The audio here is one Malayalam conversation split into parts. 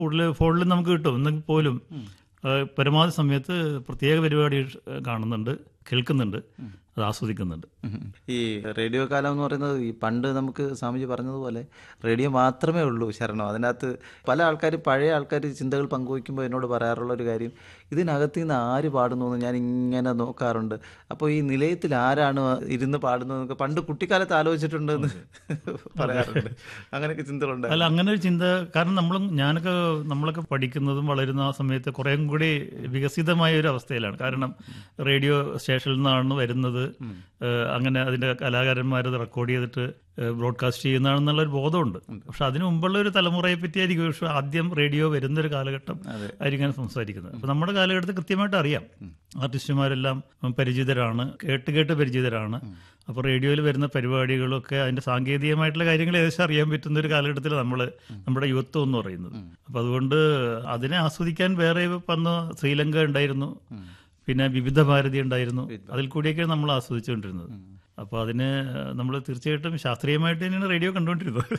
കൂടുതൽ ഫോണിൽ നമുക്ക് കിട്ടും എന്നെങ്കിൽ പോലും ആ, പരമാവധി സമയത്ത് പ്രത്യേക പരിപാടി കാണുന്നുണ്ട് കേൾക്കുന്നുണ്ട് അത് ആസ്വദിക്കുന്നുണ്ട് ഉം. ഈ റേഡിയോ കാലം എന്ന് പറയുന്നത് ഈ പണ്ട് നമുക്ക് സ്വാമിജി പറഞ്ഞതുപോലെ റേഡിയോ മാത്രമേ ഉള്ളൂ ശരണം അതിനകത്ത് പല ആൾക്കാർ പഴയ ആൾക്കാർ ചിന്തകൾ പങ്കുവയ്ക്കുമ്പോൾ എന്നോട് പറയാറുള്ള ഒരു കാര്യം ഇതിനകത്ത് നിന്ന് ആര് പാടുന്നു എന്ന് ഞാൻ ഇങ്ങനെ നോക്കാറുണ്ട് അപ്പോൾ ഈ നിലയത്തിൽ ആരാണ് ഇരുന്ന് പാടുന്നതെന്നൊക്കെ പണ്ട് കുട്ടിക്കാലത്ത് ആലോചിച്ചിട്ടുണ്ടെന്ന് പറയാറുണ്ട് അങ്ങനെയൊക്കെ ചിന്തകളുണ്ട് അല്ല അങ്ങനെ ഒരു ചിന്ത കാരണം നമ്മളും ഞാനൊക്കെ നമ്മളൊക്കെ പഠിക്കുന്നതും വളരുന്ന ആ സമയത്ത് കുറേം കൂടി വികസിതമായ ഒരു അവസ്ഥയിലാണ് കാരണം റേഡിയോ സ്റ്റേഷനിൽ നിന്നാണ് വരുന്നത് ഏഹ് അങ്ങനെ അതിന്റെ കലാകാരന്മാരത് റെക്കോർഡ് ചെയ്തിട്ട് ബ്രോഡ്കാസ്റ്റ് ചെയ്യുന്നതാണെന്നുള്ള ഒരു ബോധമുണ്ട് പക്ഷെ അതിനു മുമ്പുള്ള ഒരു തലമുറയെ പറ്റിയായിരിക്കും പക്ഷെ ആദ്യം റേഡിയോ വരുന്ന ഒരു കാലഘട്ടം ആയിരിക്കും ഞാൻ സംസാരിക്കുന്നത് അപ്പൊ നമ്മുടെ കാലഘട്ടത്തിൽ കൃത്യമായിട്ട് അറിയാം ആർട്ടിസ്റ്റുമാരെല്ലാം പരിചിതരാണ് കേട്ട് കേട്ട് പരിചിതരാണ് അപ്പോൾ റേഡിയോയിൽ വരുന്ന പരിപാടികളൊക്കെ അതിന്റെ സാങ്കേതികമായിട്ടുള്ള കാര്യങ്ങൾ ഏകദേശം അറിയാൻ പറ്റുന്ന ഒരു കാലഘട്ടത്തിൽ നമ്മൾ നമ്മുടെ യുവത്വം എന്ന് പറയുന്നത് അപ്പൊ അതുകൊണ്ട് അതിനെ ആസ്വദിക്കാൻ വേറെ വന്ന് ശ്രീലങ്ക ഉണ്ടായിരുന്നു പിന്നെ വിവിധ ഭാരതി ഉണ്ടായിരുന്നു അതിൽ കൂടിയൊക്കെ നമ്മൾ ആസ്വദിച്ചുകൊണ്ടിരുന്നത് അപ്പോൾ അതിന് നമ്മൾ തീർച്ചയായിട്ടും ശാസ്ത്രീയമായിട്ട് തന്നെയാണ് റേഡിയോ കണ്ടുകൊണ്ടിരുന്നത്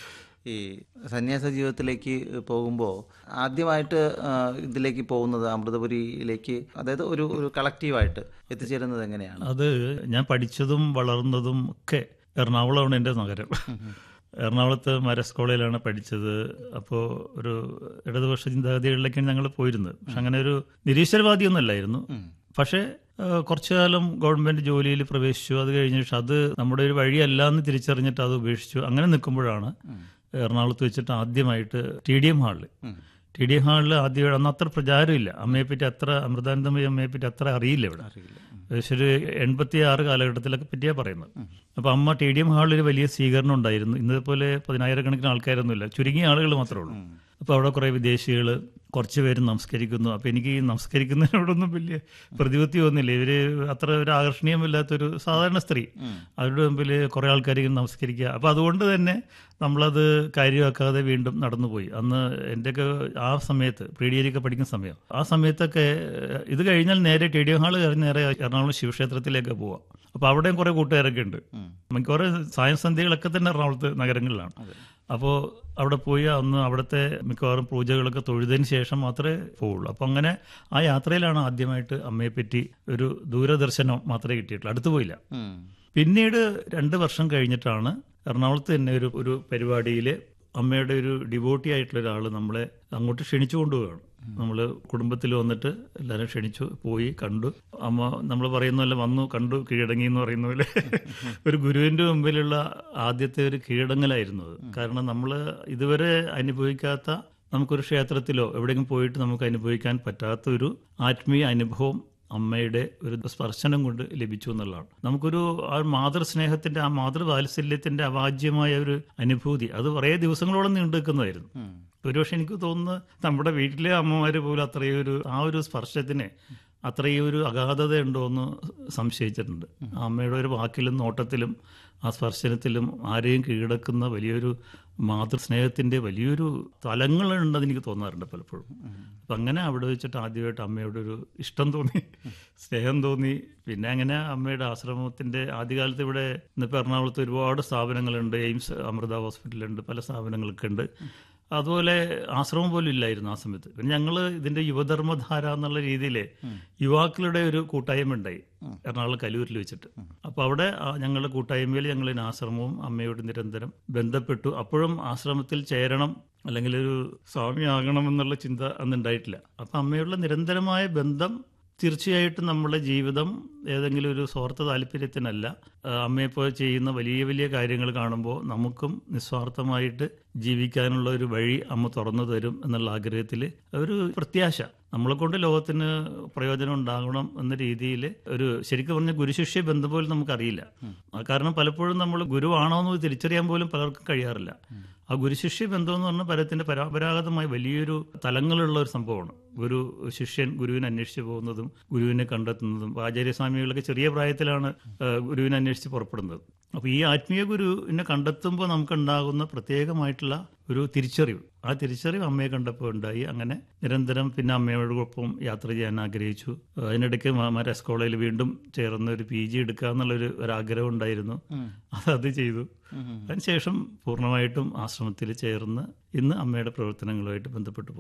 ഈ സന്യാസ ജീവിതത്തിലേക്ക് പോകുമ്പോൾ ആദ്യമായിട്ട് ആ, ഇതിലേക്ക് പോകുന്നത് അമൃതപുരിയിലേക്ക് അതായത് ഒരു ഒരു കളക്റ്റീവായിട്ട് എത്തിച്ചേരുന്നത് എങ്ങനെയാണ് അത് ഞാൻ പഠിച്ചതും വളർന്നതും ഒക്കെ എറണാകുളമാണ് എൻ്റെ നഗരം എറണാകുളത്ത് മരസ് കോളേജിലാണ് പഠിച്ചത് അപ്പോൾ ഒരു ഇടതുപക്ഷ ചിന്താഗതികളിലേക്കാണ് ഞങ്ങൾ പോയിരുന്നത് പക്ഷെ അങ്ങനെ ഒരു നിരീശ്വരവാദിയൊന്നും അല്ലായിരുന്നു പക്ഷേ ആ, കുറച്ചു കാലം ഗവൺമെന്റ് ജോലിയിൽ പ്രവേശിച്ചു അത് കഴിഞ്ഞ ശേഷം അത് നമ്മുടെ ഒരു വഴിയല്ല എന്ന് തിരിച്ചറിഞ്ഞിട്ട് അത് ഉപേക്ഷിച്ചു അങ്ങനെ നിൽക്കുമ്പോഴാണ് എറണാകുളത്ത് വെച്ചിട്ട് ആദ്യമായിട്ട് ടി ഡി എം ഹാളിൽ ടി ഡി എം ഹാളിൽ ആദ്യം അന്ന് അത്ര പ്രചാരമില്ല അമ്മയെപ്പറ്റി അത്ര അമൃതാനന്ദമയി അമ്മയെപ്പറ്റി അത്ര അറിയില്ല ഇവിടെ ഏകദേശം ഒരു എൺപത്തി ആറ് കാലഘട്ടത്തിലൊക്കെ പറ്റിയാ പറയുന്നത് അപ്പൊ അമ്മ ടി ഡി എം ഹാളിൽ ഒരു വലിയ സ്വീകരണം ഉണ്ടായിരുന്നു ഇന്നതുപോലെ പതിനായിരക്കണക്കിന് ആൾക്കാരൊന്നുമില്ല ചുരുങ്ങിയ ആളുകൾ മാത്രമേ ഉള്ളൂ അപ്പൊ അവിടെ കുറെ വിദേശികൾ കുറച്ച് പേര് നമസ്കരിക്കുന്നു അപ്പൊ എനിക്ക് ഈ നമസ്കരിക്കുന്നതിനോടൊന്നും വലിയ പ്രതിപത്തി തോന്നില്ല ഇവര് അത്ര ഒരു ആകർഷണീയമല്ലാത്തൊരു സാധാരണ സ്ത്രീ അവരുടെ മുമ്പിൽ കുറെ ആൾക്കാർ ഇങ്ങനെ നമസ്കരിക്കുക അപ്പൊ അതുകൊണ്ട് തന്നെ നമ്മളത് കാര്യമാക്കാതെ വീണ്ടും നടന്നുപോയി അന്ന് എൻ്റെയൊക്കെ ആ സമയത്ത് പ്രീ ഡിഗ്രിയൊക്കെ പഠിക്കുന്ന സമയം ആ സമയത്തൊക്കെ ഏഹ്, ഇത് കഴിഞ്ഞാൽ നേരെ ടി ഡി എം ഹാള് കഴിഞ്ഞ് നേരെ എറണാകുളം ശിവക്ഷേത്രത്തിലേക്ക് പോവാം അപ്പോൾ അവിടെയും കുറേ കൂട്ടുകാരൊക്കെ ഉണ്ട് മിക്കവാറും സയൻസ് സന്ധ്യകളൊക്കെ തന്നെ എറണാകുളത്ത് നഗരങ്ങളിലാണ് അപ്പോൾ അവിടെ പോയി അന്ന് അവിടുത്തെ മിക്കവാറും പൂജകളൊക്കെ തൊഴുതിന് ശേഷം മാത്രമേ പോവുള്ളൂ അപ്പോൾ അങ്ങനെ ആ യാത്രയിലാണ് ആദ്യമായിട്ട് അമ്മയെപ്പറ്റി ഒരു ദൂരദർശനം മാത്രമേ കിട്ടിയിട്ടുള്ളൂ അടുത്ത് പോയില്ല ഉം. പിന്നീട് രണ്ട് വർഷം കഴിഞ്ഞിട്ടാണ് എറണാകുളത്ത് തന്നെ ഒരു ഒരു പരിപാടിയിൽ അമ്മയുടെ ഒരു ഡിവോട്ടി ആയിട്ടുള്ള ഒരാൾ നമ്മളെ അങ്ങോട്ട് ക്ഷണിച്ചു കൊണ്ടുപോവുകയാണ് നമ്മൾ കുടുംബത്തിൽ വന്നിട്ട് എല്ലാവരും ക്ഷണിച്ചു പോയി കണ്ടു അമ്മ നമ്മൾ പറയുന്ന പോലെ വന്നു കണ്ടു കീഴടങ്ങി എന്ന് പറയുന്ന പോലെ ഒരു ഗുരുവിന്റെ മുമ്പിലുള്ള ആദ്യത്തെ ഒരു കീഴടങ്ങലായിരുന്നു അത് കാരണം നമ്മൾ ഇതുവരെ അനുഭവിക്കാത്ത നമുക്കൊരു ക്ഷേത്രത്തിലോ എവിടെയെങ്കിലും പോയിട്ട് നമുക്ക് അനുഭവിക്കാൻ പറ്റാത്ത ഒരു ആത്മീയ അനുഭവം അമ്മയുടെ ഒരു സ്പർശനം കൊണ്ട് ലഭിച്ചു എന്നുള്ളതാണ് നമുക്കൊരു ആ മാതൃസ്നേഹത്തിന്റെ ആ മാതൃവാത്സല്യത്തിന്റെ അവാജ്യമായ ഒരു അനുഭൂതി അത് കുറേ ദിവസങ്ങളോളം നീണ്ടു നിൽക്കുന്നതായിരുന്നു ഒരുപക്ഷെ എനിക്ക് തോന്നുന്നു നമ്മുടെ വീട്ടിലെ അമ്മമാര് പോലും അത്രയും ഒരു ആ ഒരു സ്പർശത്തിന് അത്രയും ഒരു അഗാധത ഉണ്ടോ എന്ന് സംശയിച്ചിട്ടുണ്ട് ആ അമ്മയുടെ ഒരു വാക്കിലും നോട്ടത്തിലും ആ സ്പർശനത്തിലും ആരെയും കീഴടക്കുന്ന വലിയൊരു മാതൃസ്നേഹത്തിന്റെ വലിയൊരു തലങ്ങളുണ്ടെന്ന് എനിക്ക് തോന്നാറുണ്ട് പലപ്പോഴും അപ്പം അങ്ങനെ അവിടെ വെച്ചിട്ട് ആദ്യമായിട്ട് അമ്മയോട് ഒരു ഇഷ്ടം തോന്നി സ്നേഹം തോന്നി പിന്നെ അങ്ങനെ അമ്മയുടെ ആശ്രമത്തിന്റെ ആദ്യകാലത്ത് ഇവിടെ ഇന്നിപ്പോൾ എറണാകുളത്ത് ഒരുപാട് സ്ഥാപനങ്ങളുണ്ട് എയിംസ് അമൃത ഹോസ്പിറ്റലുണ്ട് പല സ്ഥാപനങ്ങളൊക്കെ ഉണ്ട് അതുപോലെ ആശ്രമം പോലും ഇല്ലായിരുന്നു ആ സമയത്ത് പിന്നെ ഞങ്ങൾ ഇതിന്റെ യുവധർമ്മധാര എന്നുള്ള രീതിയിൽ യുവാക്കളുടെ ഒരു കൂട്ടായ്മ ഉണ്ടായി എറണാകുളം കലൂരിൽ വെച്ചിട്ട് അപ്പോൾ അവിടെ ആ ഞങ്ങളുടെ കൂട്ടായ്മയിൽ ഞങ്ങൾ ഇതിന് ആശ്രമവും അമ്മയോട് നിരന്തരം ബന്ധപ്പെട്ടു അപ്പോഴും ആശ്രമത്തിൽ ചേരണം അല്ലെങ്കിൽ ഒരു സ്വാമി ആകണം എന്നുള്ള ചിന്ത അന്ന് ഉണ്ടായിട്ടില്ല അപ്പം അമ്മയോടുള്ള നിരന്തരമായ ബന്ധം തീർച്ചയായിട്ടും നമ്മുടെ ജീവിതം ഏതെങ്കിലും ഒരു സ്വാർത്ഥ താല്പര്യത്തിനല്ല ആ, അമ്മയെപ്പോലെ ചെയ്യുന്ന വലിയ വലിയ കാര്യങ്ങൾ കാണുമ്പോൾ നമുക്കും നിസ്വാർത്ഥമായിട്ട് ജീവിക്കാനുള്ള ഒരു വഴി അമ്മ തുറന്നു തരും എന്നുള്ള ആഗ്രഹത്തിൽ ഒരു പ്രത്യാശ നമ്മളെ കൊണ്ട് ലോകത്തിന് പ്രയോജനം ഉണ്ടാകണം എന്ന രീതിയിൽ ഒരു ശരിക്കും പറഞ്ഞ ഗുരുശിഷ്യ ബന്ധം പോലും നമുക്കറിയില്ല ആ കാരണം പലപ്പോഴും നമ്മൾ ഗുരുവാണോ എന്ന് തിരിച്ചറിയാൻ പോലും പലർക്കും കഴിയാറില്ല ആ ഗുരുശിഷ്യ ബന്ധം എന്ന് പറഞ്ഞാൽ പലത്തിന്റെ പരമ്പരാഗതമായ വലിയൊരു തലങ്ങളുള്ള ഒരു സംഭവമാണ് ഒരു ശിഷ്യൻ ഗുരുവിനെ അന്വേഷിച്ച് പോകുന്നതും ഗുരുവിനെ കണ്ടെത്തുന്നതും ആചാര്യസ്വാമികളൊക്കെ ചെറിയ പ്രായത്തിലാണ് ആ, ഗുരുവിനെ അന്വേഷിച്ച് പുറപ്പെടുന്നത് അപ്പോൾ ഈ ആത്മീയ ഗുരുവിനെ കണ്ടെത്തുമ്പോൾ നമുക്കുണ്ടാകുന്ന പ്രത്യേകമായിട്ടുള്ള ഒരു തിരിച്ചറിവ് ആ തിരിച്ചറിവ് അമ്മയെ കണ്ടപ്പോൾ ഉണ്ടായി അങ്ങനെ നിരന്തരം പിന്നെ അമ്മയോടൊപ്പം യാത്ര ചെയ്യാൻ ആഗ്രഹിച്ചു അതിനിടയ്ക്ക് മാരാസ് കോളേജിൽ വീണ്ടും ചേർന്ന് ഒരു പി ജി എടുക്കുക എന്നുള്ളൊരു ഒരു ആഗ്രഹം ഉണ്ടായിരുന്നു അത് അത് ചെയ്തു അതിനുശേഷം പൂർണ്ണമായിട്ടും ആശ്രമത്തിൽ ചേർന്ന് ഇന്ന് അമ്മയുടെ പ്രവർത്തനങ്ങളുമായിട്ട് ബന്ധപ്പെട്ടു